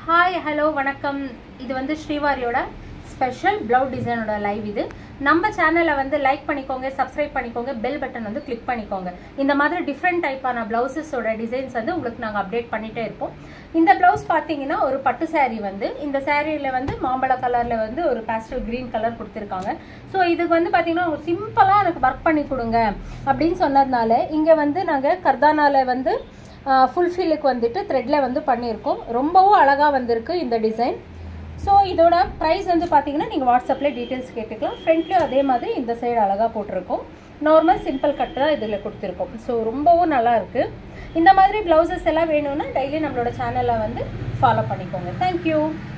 hi hello வணக்கம் இது வந்து ஸ்ரீவாரியோட ஸ்பெஷல் ப்ளவுஸ் டிசைனோட லைவ் இது நம்ம சேனலை வந்து லைக் பண்ணிக்கோங்க சப்ஸ்கிரைப் பண்ணிக்கோங்க பெல் பட்டன் வந்து கிளிக் பண்ணிக்கோங்க இந்த மாதிரி டிஃப்ரெண்ட் டைப்பான ப்ளவுசஸோட டிசைன்ஸ் வந்து உங்களுக்கு நாங்கள் அப்டேட் பண்ணிகிட்டே இருப்போம் இந்த ப்ளவுஸ் பார்த்தீங்கன்னா ஒரு பட்டு saree வந்து இந்த சாரியில் வந்து மாம்பழ கலரில் வந்து ஒரு பேஸ்டல் க்ரீன் கலர் கொடுத்துருக்காங்க ஸோ இதுக்கு வந்து பார்த்தீங்கன்னா ஒரு சிம்பிளாக எனக்கு ஒர்க் பண்ணி கொடுங்க அப்படின்னு சொன்னதுனால இங்கே வந்து நாங்கள் கர்தானால வந்து ஃபுல்ஃபில்லுக்கு வந்துட்டு த்ரெட்டில் வந்து பண்ணியிருக்கோம் ரொம்பவும் அழகாக வந்திருக்கு இந்த டிசைன் ஸோ இதோட ப்ரைஸ் வந்து பார்த்தீங்கன்னா நீங்கள் வாட்ஸ்அப்பில் டீட்டெயில்ஸ் கேட்டுக்கலாம் ஃப்ரண்ட்லேயும் அதே மாதிரி இந்த சைடு அழகாக போட்டிருக்கோம் நார்மல் சிம்பிள் கட்டு தான் இதில் கொடுத்துருக்கோம் ஸோ ரொம்பவும் நல்லா இருக்குது இந்த மாதிரி ப்ளவுசஸ் எல்லாம் வேணும்னா டெய்லி நம்மளோட சேனலை வந்து ஃபாலோ பண்ணிக்கோங்க தேங்க்யூ